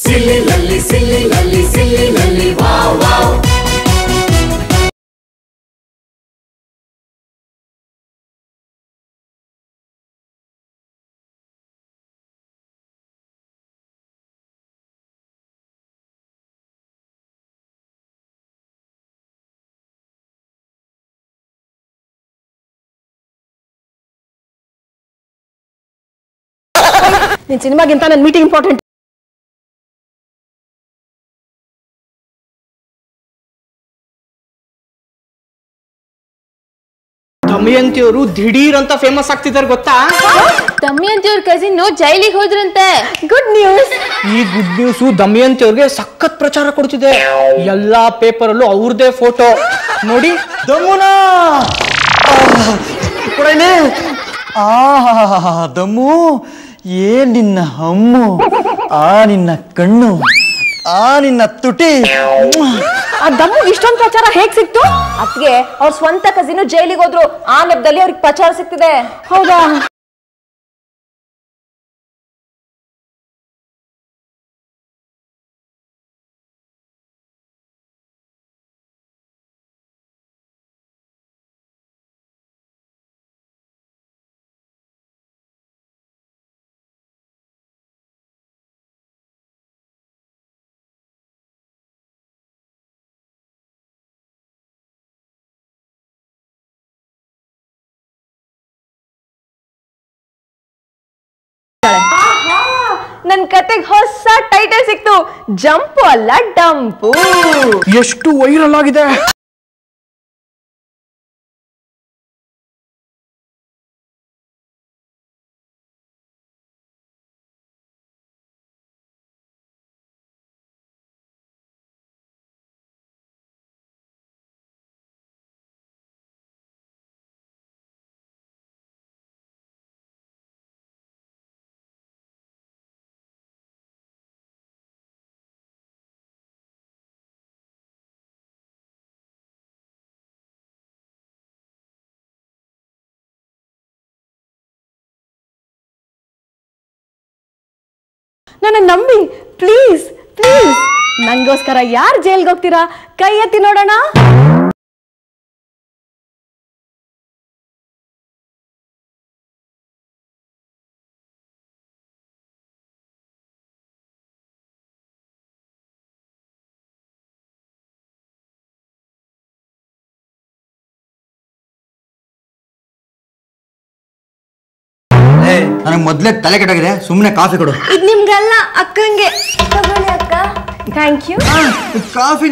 Silly lolly, silly lolly, silly lolly, wow wow. ನಿನ್ ಸಿನಿಮಾಗಿಂತ ನನ್ನ meeting important ದಮಯಂತಿಯವರು ದಿಢೀರ್ ಅಂತ ಫೇಮಸ್ ಆಗ್ತಿದ್ದಾರೆ ಗೊತ್ತಾ ದಮಯಂತಿಯವ್ರ ಕಸಿನ್ ಜೈಲಿಗೆ ಹೋದ್ರಂತೆ ಗುಡ್ ನ್ಯೂಸ್ ಈ ಗುಡ್ ನ್ಯೂಸ್ ದಮಯಂತಿಯವ್ರಿಗೆ ಸಖತ್ ಪ್ರಚಾರ ಕೊಡ್ತಿದೆ ಎಲ್ಲಾ ಪೇಪರ್ ಅಲ್ಲೂ ಅವ್ರದೇ ಫೋಟೋ ನೋಡಿ ದಮುನಾ ಕೊಡಲಿ ಆ ದಮ್ಮು ಏನ್ ನಿನ್ನ ಹಮ್ಮು ಆ ನಿನ್ನ ಕಣ್ಣು ಆ ನಿನ್ನ ತುಟಿ ಆ ದಮ್ಮಿಗೆ ಇಷ್ಟೊಂದು ಪ್ರಚಾರ ಹೇಗ್ ಸಿಕ್ತು ಅದ್ಗೆ ಅವ್ರ ಸ್ವಂತ ಕಸಿನು ಜೈಲಿಗೆ ಹೋದ್ರು ಆ ನೆಪದಲ್ಲಿ ಅವ್ರಿಗೆ ಪ್ರಚಾರ ಸಿಗ್ತಿದೆ ಹೌದಾ ನನ್ ಕತೆಗ್ ಹೊಸ ಟೈಟಲ್ ಸಿಕ್ತು ಜಂಪು ಅಲ್ಲ ಡಂಪು ಎಷ್ಟು ವೈರಲ್ ಆಗಿದೆ ನನ್ನ ನಂಬಿ ಪ್ಲೀಸ್ ಪ್ಲೀಸ್ ನಂಗೋಸ್ಕರ ಯಾರು ಜೈಲ್ಗೆ ಹೋಗ್ತೀರಾ ಕೈ ಎತ್ತಿ ನೋಡೋಣ ಏ ನನಗೆ ಮೊದ್ಲೇ ತಲೆ ಕೆಟ್ಟಾಗಿದೆ ಸುಮ್ಮನೆ ಕಾಫಿ ಕೊಡು ಇದ್ ನಿಮ್ಗಲ್ಲ ಅಕ್ಕಂಗೆ ತಗೊಳ್ಳಿ ಅಕ್ಕ ಥ್ಯಾಂಕ್ ಯು ಕಾಫಿ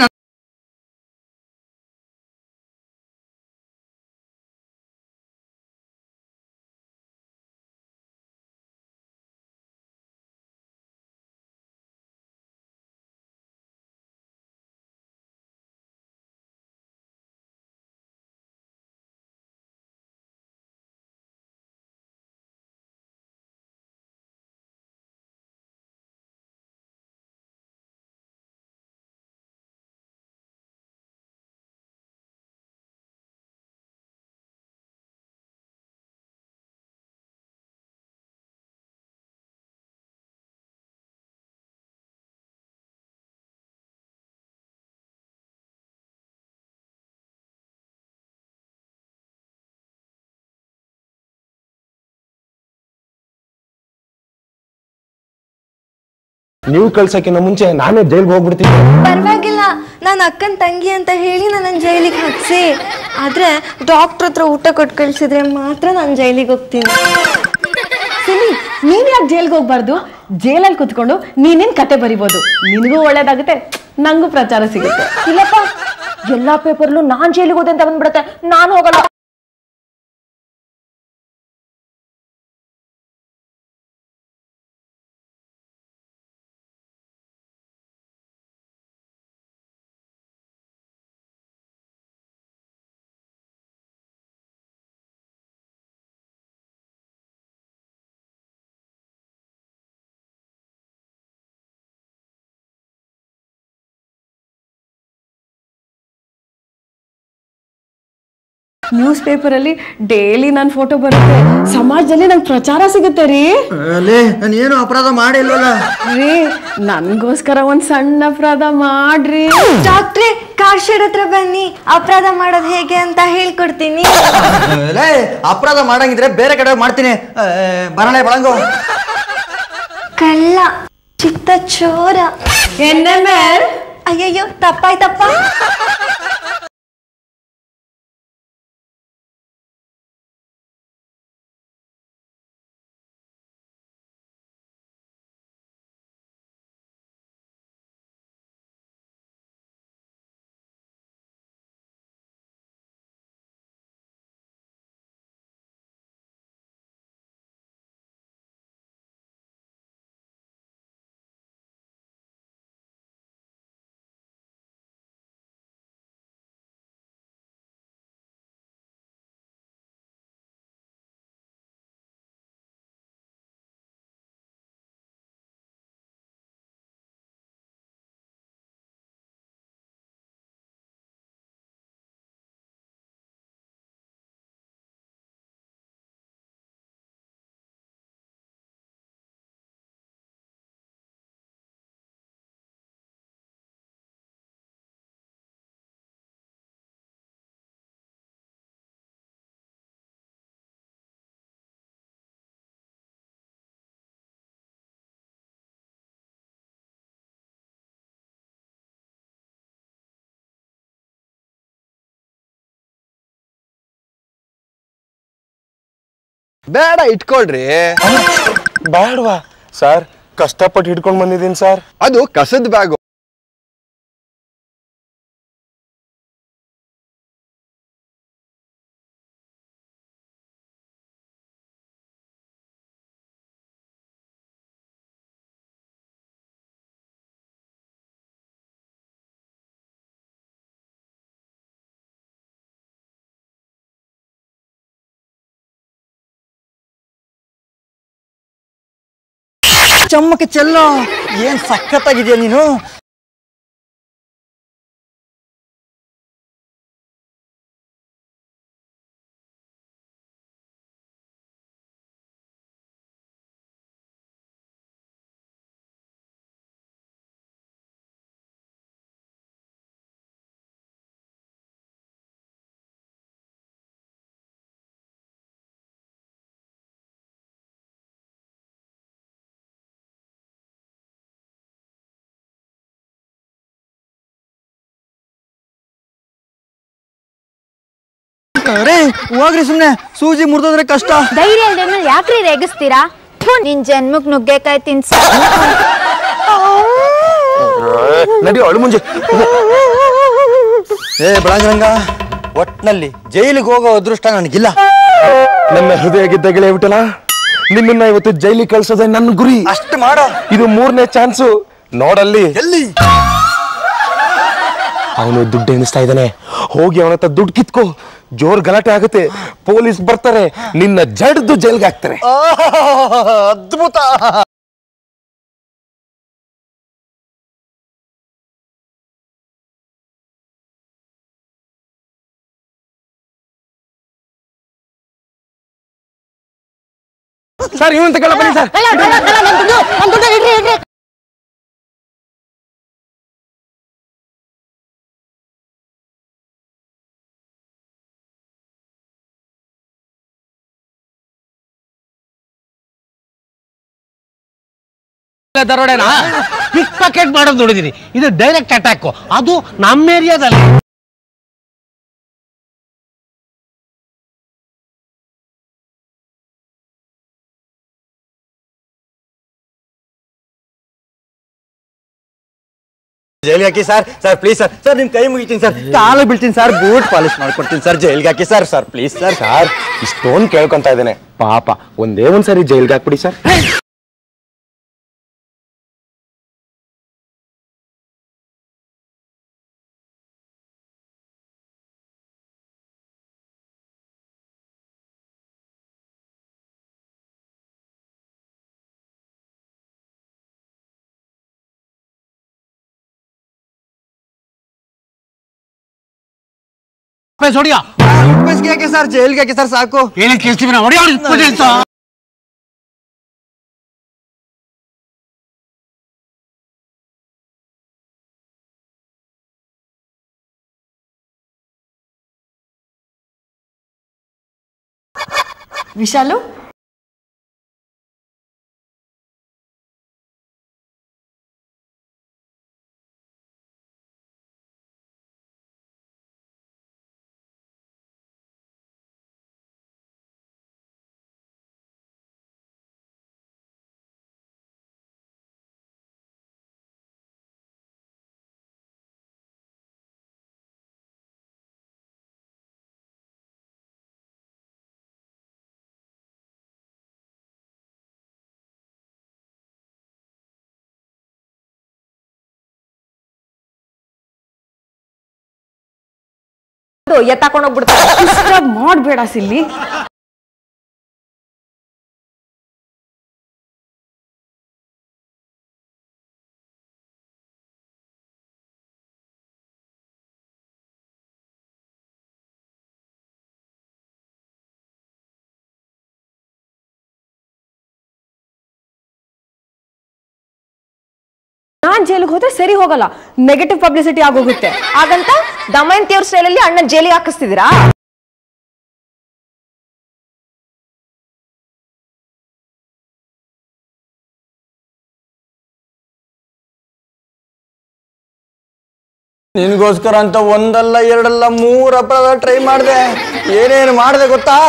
ನೀವು ಕಳ್ಸಕ್ಕಿಂತ ಮುಂಚೆ ನಾನೇ ಜೈಲ್ಗೆ ಹೋಗ್ಬಿಡ್ತೀನಿ ಪರವಾಗಿಲ್ಲ ನಾನು ಅಕ್ಕನ ತಂಗಿ ಅಂತ ಹೇಳಿ ನನ್ನ ಜೈಲಿಗೆ ಹಾಕ್ಸಿ ಆದ್ರೆ ಡಾಕ್ಟರ್ ಹತ್ರ ಊಟ ಕೊಟ್ಟು ಕಳ್ಸಿದ್ರೆ ಮಾತ್ರ ನಾನು ಜೈಲಿಗೆ ಹೋಗ್ತೀನಿ ಸಿಮಿ ನೀನ್ ಯಾಕೆ ಜೈಲ್ಗೆ ಹೋಗ್ಬಾರ್ದು ಜೈಲಲ್ಲಿ ಕುತ್ಕೊಂಡು ನೀನೇನ್ ಕತೆ ಬರಿಬೋದು ನಿನಗೂ ಒಳ್ಳೇದಾಗುತ್ತೆ ನಂಗೂ ಪ್ರಚಾರ ಸಿಗುತ್ತೆ ಇಲ್ಲಪ್ಪ ಎಲ್ಲಾ ಪೇಪರ್ಲು ನಾನ್ ಜೈಲಿಗೆ ಹೋದೆ ಅಂತ ಬಂದ್ಬಿಡತ್ತೆ ನಾನು ಹೋಗಲ್ಲ ನ್ಯೂಸ್ ಪೇಪರಲ್ಲಿ ಡೈಲಿ ನನ್ನ ಫೋಟೋ ಬರುತ್ತೆ ಸಮಾಜದಲ್ಲಿ ನಂಗೆ ಪ್ರಚಾರ ಸಿಗುತ್ತೆ ರೀ ಲೇ ನಾನು ಏನು ಅಪರಾಧ ಮಾಡಿಲ್ವಲ್ಲ ರೀ ನನ್ಗೋಸ್ಕರ ಒಂದ್ ಸಣ್ಣ ಅಪರಾಧ ಮಾಡ್ರಿ ಡಾಕ್ಟ್ರೆ ಕಾರ್ ಶೆಡ್ ಹತ್ರ ಬನ್ನಿ ಅಪರಾಧ ಮಾಡೋದು ಹೇಗೆ ಅಂತ ಹೇಳ್ಕೊಡ್ತೀನಿ ಲೇ ಅಪರಾಧ ಮಾಡಂಗಿದ್ರೆ ಬೇರೆ ಕಡೆ ಹೋಗ್ ಮಾಡ್ತೀನಿ ಬರಳೆ ಬಳಂಗು ಕಳ್ಳ ಚಿತ್ತ ಚೋರ ಎನ್ ಎಮ್ ಎಲ್ ಅಯ್ಯಯ್ಯೋ ತಪ್ಪಾಯ್ತಪ್ಪ ಬೇಡ ಇಟ್ಕೊಳ್ರಿ ಬೇಡವಾ ಸರ್ ಕಷ್ಟಪಟ್ಟು ಹಿಡ್ಕೊಂಡು ಬಂದಿದ್ದೀನಿ ಸರ್ ಅದು ಕಸದ ಬ್ಯಾಗು ಚಮ್ಮಕ್ಕೆ ಚೆಲ್ಲೋ ಏನ್ ಸಖತ್ತಾಗಿದ್ಯಾ ನೀನು ರೇ ಹೋಗ್ರಿ ಸುಮ್ನೆ ಸೂಜಿ ಮುರಿದೋದ್ರೆ ಕಷ್ಟ ಧೈರ್ಯ ಇಲ್ದೇನು ಯಾಕ್ರಿ ರೇಗಿಸ್ತೀರಾ ಥು, ನಿನ್ ಜನ್ಮಕ್ ನುಗ್ಗೆಕಾಯಿ ತಿನ್ಸ ನಡಿ ಅಳು ಮುಂಜೆ ಏ ಬಳಂಗರಂಗ ಒಟ್ನಲ್ಲಿ ಜೈಲಿಗೆ ಹೋಗೋ ಅದೃಷ್ಟ ನನಗಿಲ್ಲ ನನ್ನ ಹೃದಯ ಗೆದ್ದಗಳೇ ಬಿಟ್ಟಲ್ಲ ನಿನ್ನನ್ನ ಇವತ್ತು ಜೈಲಿಗೆ ಕಳ್ಸೋದೇ ನನ್ನ ಗುರಿ ಅಷ್ಟು ಮಾಡೋ ಇದು ಮೂರನೇ ಚಾನ್ಸು ನೋಡಲ್ಲಿ ಎಲ್ಲಿ ಅವನು ದುಡ್ಡು ಎಣಿಸ್ತಾ ಇದ್ದಾನೆ ಹೋಗಿ ಅವನ ಹತ್ರ ದುಡ್ಡು ಕಿತ್ಕೋ ಜೋರ್ ಗಲಾಟೆ ಆಗುತ್ತೆ ಪೊಲೀಸ್ ಬರ್ತಾರೆ ನಿನ್ನ ಜಡ್ದು ಜೈಲ್ಗೆ ಹಾಕ್ತಾರೆ ಅದ್ಭುತ ಸರ್ ಇವಂತ ಕೇಳ ಬನ್ನಿ ಸರ್ ದರೋಡೆನಾ ಪಿಕ್ ಪಾಕೆಟ್ ಮಾಡೋದು ನೋಡಿದೀನಿ ಇದು ಡೈರೆಕ್ಟ್ ಅಟ್ಯಾಕ್ ಅದು ನಮ್ಮ ಏರಿಯಾದಲ್ಲಿ ಜೈಲಿಗೆ ಹಾಕಿ sir sir please sir sir ನಿಮ್ ಕೈ ಮುಗಿತೀನಿ ಸರ್ ಕಾಲು ಬೀಳ್ತೀನಿ ಸರ್ ಬೂಟ್ ಪಾಲಿಶ್ ಮಾಡ್ಕೊಡ್ತೀನಿ ಸರ್ ಜೈಲಿಗೆ ಹಾಕಿ sir sir please sir sir ಇಷ್ಟೊಂದು ಕೇಳ್ಕೊಂತ ಇದ್ದೇನೆ ಪಾಪ ಒಂದೇ ಒಂದ್ಸರಿ ಜೈಲ್ಗೆ ಹಾಕ್ಬಿಡಿ ಸರ್ ಹೊಡಿಯೋ ಬೇಸಿಗೆ ಯಾಕೆ ಸರ್ ಜೈಲ್ಗೆ ಯಾಕೆ ಸರ್ ಸಾಕು ಏನಕ್ಕೆ ಕೇಳ್ತೀವಿ ನಾವು ಹೊಡಿಯೋ ಅಂತ ವಿಶಾಲು ಎತ್ತಾಕೊಂಡೋಗ್ಬಿಡ್ತಾರೆ ಡಿಸ್ಟರ್ಬ್ ಮಾಡಬೇಡ ಸಿಲ್ಲಿ ನಾನ್ ಜೈಲಿಗೆ ಹೋದ್ರೆ ಸರಿ ಹೋಗಲ್ಲ ನೆಗೆಟಿವ್ ಪಬ್ಲಿಸಿಟಿ ಆಗೋಗುತ್ತೆ ಹಾಗಂತ ದಮಯಂತಿಯವ್ರ ಸ್ಟೈಲಲ್ಲಿ ಅಣ್ಣನ್ ಜೈಲಿಗೆ ಹಾಕಿಸ್ತಿದ್ದೀರಾ ನಿನ್ಗೋಸ್ಕರ ಅಂತ ಒಂದಲ್ಲ ಎರಡಲ್ಲ ಮೂರ್ ಅಪರಾಧ ಟ್ರೈ ಮಾಡಿದೆ ಏನೇನು ಮಾಡಿದೆ ಗೊತ್ತಾ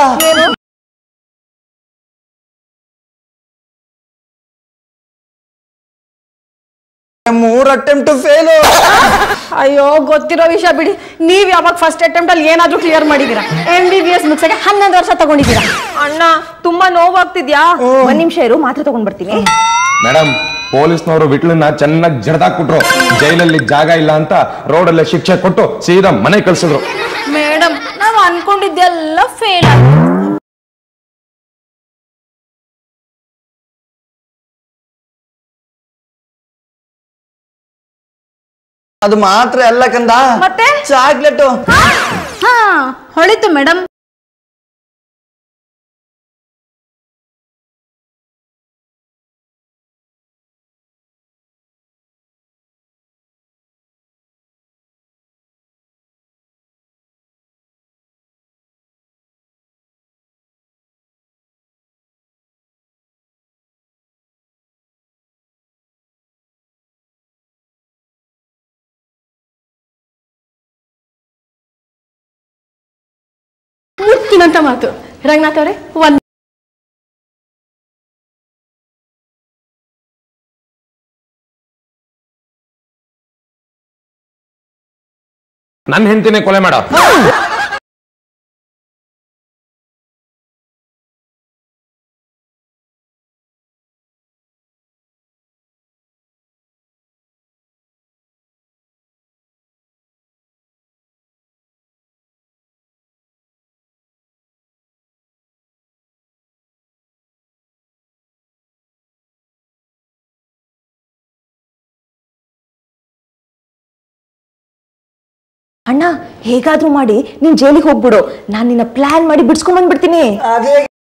ಮೂರ್ ಅಟೆಂಪ್ಟ್ ಫೇಲು ಅಯ್ಯೋ ಗೊತ್ತಿರೋ ವಿಷಯ ಬಿಡಿ ನೀವ್ ಯಾವಾಗ ಫಸ್ಟ್ ಅಟೆಂಪ್ಟ್ ಅಲ್ಲಿ ಏನಾದ್ರೂ ಕ್ಲಿಯರ್ ಮಾಡಿದೀರಾ ಎಂ ಬಿ ಬಿ ಎಸ್ ಮುಗ್ಸಕ್ಕೆ ಹನ್ನೊಂದು ವರ್ಷ ತಗೊಂಡಿದ್ದೀರಾ ಅಣ್ಣ ತುಂಬಾ ನೋವಾಗ್ತಿದ್ಯಾ ಒಂದ್ ನಿಮಿಷ ಇರು ಮಾತ್ರ ತಗೊಂಡ್ ಬರ್ತೀನಿ ಮೇಡಮ್ ಪೊಲೀಸ್ನವರು ವಿಟ್ಲನ್ನ ಚೆನ್ನಾಗಿ ಜಡ್ದಾಕ್ಬಿಟ್ರು ಜೈಲಲ್ಲಿ ಜಾಗ ಇಲ್ಲ ಅಂತ ರೋಡಲ್ಲೇ ಶಿಕ್ಷೆ ಕೊಟ್ಟು ಸೀದಾ ಮನೆ ಕಳ್ಸಿದ್ರು ಮೇಡಮ್ ನಾವು ಅನ್ಕೊಂಡಿದ್ದೆಲ್ಲ ಫೇಲ್ ಅದು ಮಾತ್ರ ಎಲ್ಲ ಕಂದ ಮತ್ತೆ? ಚಾಕ್ಲೇಟು ಹಾ ಹೊಳಿತು ಮೇಡಮ್ ಮುತ್ತಿನಂತ ಮಾತು ರಂಗನಾಥ್ ಅವರೇ ಒಂದ್ ನನ್ನ ಹೆಂಡತಿನೇ ಕೊಲೆ ಮಾಡ ಅಣ್ಣ ಹೇಗಾದ್ರೂ ಮಾಡಿ ನೀನ್ ಜೈಲಿಗೆ ಹೋಗ್ಬಿಡು ನಾನ್ ನಿನ್ನ ಪ್ಲಾನ್ ಮಾಡಿ ಬಿಡ್ಸ್ಕೊಂಡ್ ಬಂದ್ಬಿಡ್ತೀನಿ ಅದೇ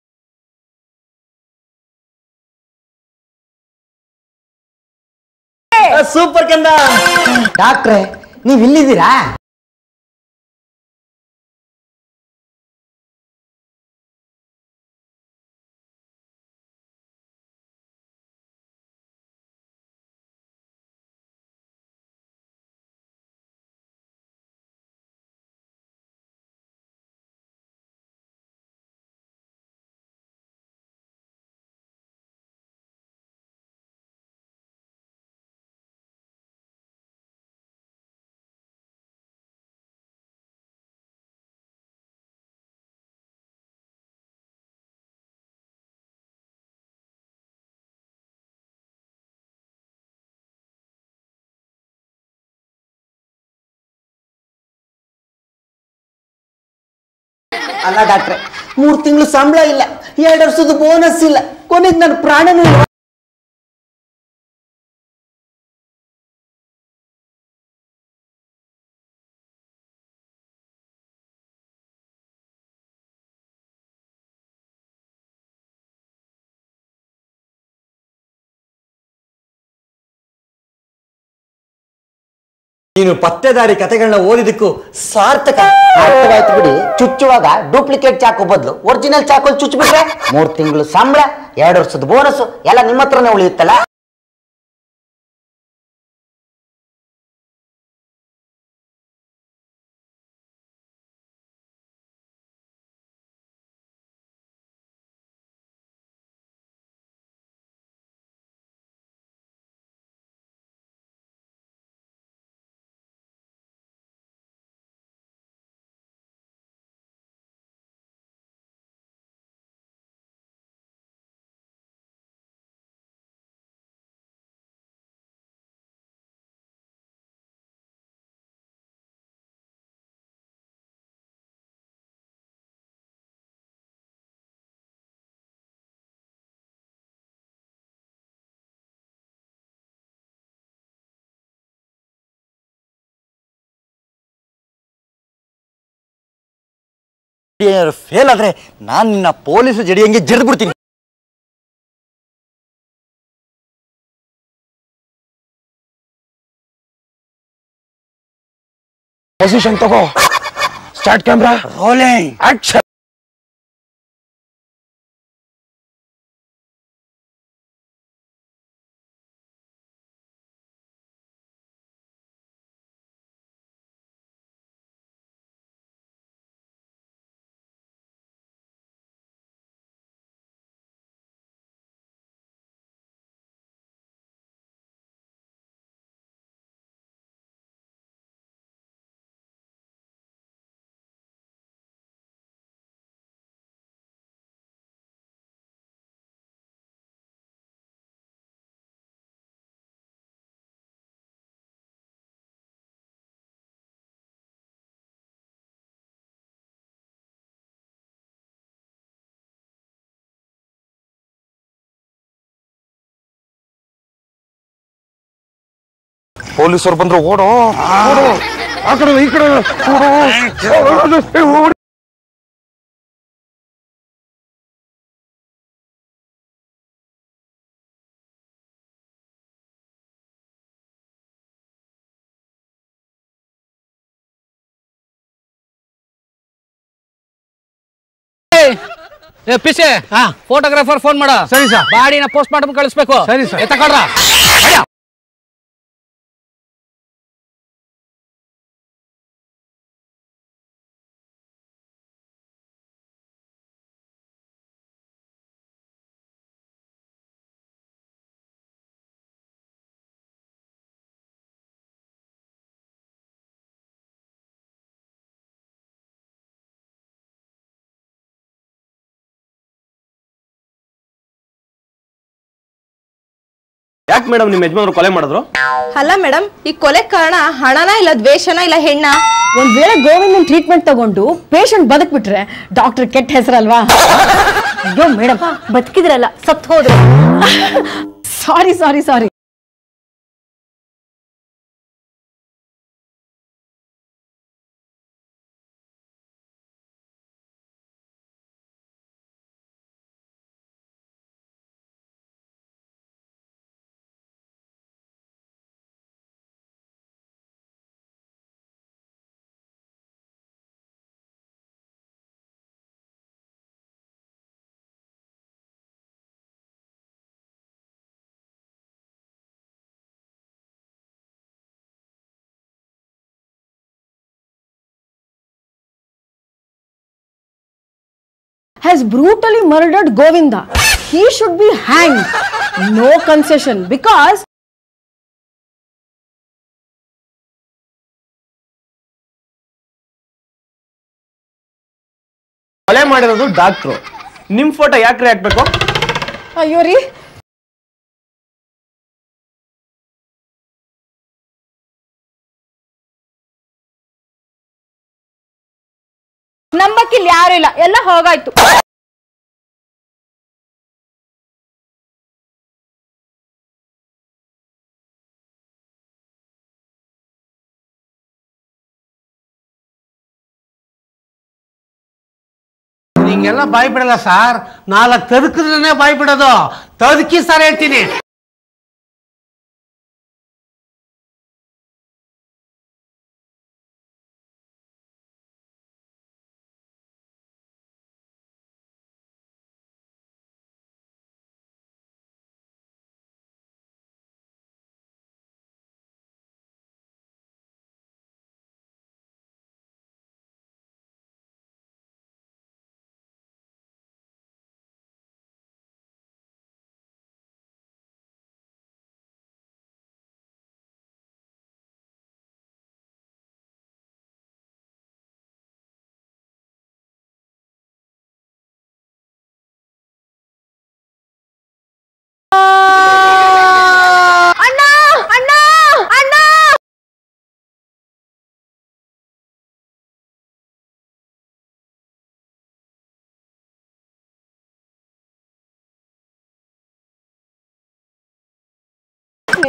ಸೂಪರ್ ಕಂದ ಡಾಕ್ಟ್ರೆ ನೀವ್ ಇಲ್ಲಿದ್ದೀರಾ ಅಲ್ಲ ಡಾಕ್ಟ್ರೆ ಮೂರ್ ತಿಂಗಳು ಸಂಬಳ ಇಲ್ಲ ಎರಡು ವರ್ಷದ ಬೋನಸ್ ಇಲ್ಲ ಕೊನೆಗೆ ನನ್ನ ಪ್ರಾಣನೂ ಇಲ್ಲ ನೀನು ಪತ್ತೆದಾರಿ ಕತೆಗಳನ್ನ ಓದಿದಕ್ಕೂ ಸಾರ್ಥಕ ಅರ್ಥವಾಯ್ತು ಬಿಡಿ ಚುಚ್ಚುವಾಗ ಡೂಪ್ಲಿಕೇಟ್ ಚಾಕು ಬದಲು ಒರಿಜಿನಲ್ ಚಾಕು ಚುಚ್ಚಿಬಿಟ್ರೆ ಮೂರ್ ತಿಂಗಳು ಸಂಬಳ ಎರಡು ವರ್ಷದ ಬೋನಸ್ ಎಲ್ಲ ನಿಮ್ಮ ಹತ್ರನೇ ಉಳಿಯುತ್ತಲ್ಲ ಫೇಲ್ ಆದ್ರೆ ನಾನು ನಿನ್ನ ಪೊಲೀಸ್ ಜಡಿಯಂಗೆ ಜಡ್ದು ಬಿಡ್ತೀನಿ ಪೊಸಿಷನ್ ತಗೋ ಸ್ಟಾರ್ಟ್ ಕ್ಯಾಮ್ರಾ ರೋಲಿಂಗ್ ಆಕ್ಷನ್ ಪೊಲೀಸರು ಬಂದ್ರು ಓಡೋ ಓಡು ಆ ಕಡೆ ಈ ಕಡೆ ಓಡು ಓಡು ಪಿಸೆ ಫೋಟೋಗ್ರಾಫರ್ ಫೋನ್ ಮಾಡ ಸರಿ ಸರ್ ಬಾಡಿನ ಪೋಸ್ಟ್ ಮಾರ್ಟಮ್ ಕಳಿಸ್ಬೇಕು ಸರಿ ಸರ್. ತಗೊಳ್ರ ಯಾಕೆ ಮೇಡಮ್ ನಿಮ್ಮ ಯಜಮಾನರು ಕೊಲೆ ಮಾಡಿದ್ರು ಅಲ್ಲ ಮೇಡಮ್ ಈ ಕೊಲೆ ಕಾರಣ ಹಣನ ಇಲ್ಲ ದ್ವೇಷನ ಇಲ್ಲ ಹೆಣ್ಣ ಒಂದ್ ವೇಳೆ ಗೋವಿಂದನ್ ಟ್ರೀಟ್ಮೆಂಟ್ ತಗೊಂಡು ಪೇಷಂಟ್ ಬದುಕ್ಬಿಟ್ರೆ ಡಾಕ್ಟರ್ ಕೆಟ್ಟ ಹೆಸರಲ್ವಾ ಅಯ್ಯೋ ಮೇಡಮ್ ಬದುಕಿದ್ರಲ್ಲ ಸತ್ ಹೋದ್ರು ಸಾರಿ ಸಾರಿ ಸಾರಿ has brutally murdered Govinda. He should be hanged. No concession because ಕೊಲೆ ಮಾಡಿರೋದು ಡಾಕ್ಟ್ರು ನಿಮ್ ಫೋಟೋ ಯಾಕ್ರಿ ಹಾಕ್ಬೇಕು ಅಯ್ಯೋ ರೀ ನಂಬಕ್ಕಿಲ್ಲಿ ಯಾರು ಇಲ್ಲ ಎಲ್ಲ ಹೋಗಾಯ್ತು ಹಿಂಗೆಲ್ಲ ಬಾಯ್ ಬಿಡಲ್ಲ ಸಾರ್ ನಾಲ್ಕು ತದಕಿದ್ರೆ ಬಾಯ್ ಬಿಡೋದು ತದಕಿ ಸರ್ ಹೇಳ್ತೀನಿ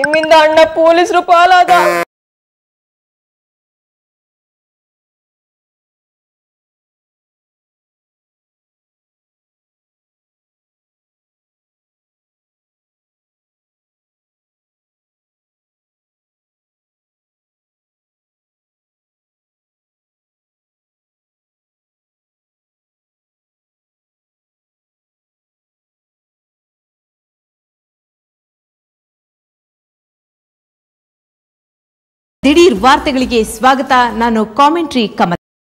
ನಿಮ್ಮಿಂದ ಅಣ್ಣ ಪೊಲೀಸರು ಪಾಲಾದ ದಿಢೀರ್ ವಾರ್ತೆಗಳಿಗೆ ಸ್ವಾಗತ ನಾನು ಕಾಮೆಂಟ್ರಿ ಕಮಲ್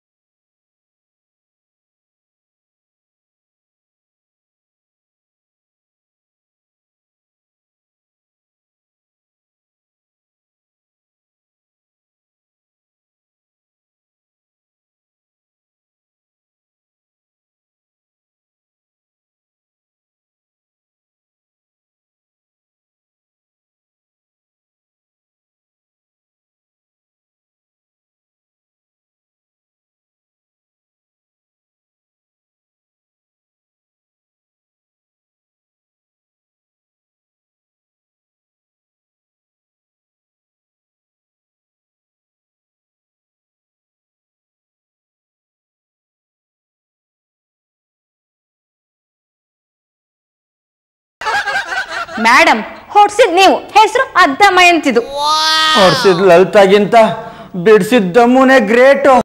ಮೇಡಮ್ ಹೊಡ್ಸಿದ್ ನೀವು ಹೆಸರು ಅದ್ದಮ್ಮ ಅಂತಿದ್ದು ಹೊಡ್ಸಿದ್ ಲಲಿತಾಗಿಂತ ಬಿಡ್ಸಿದ್ ದಮ್ಮುನೇ ಗ್ರೇಟು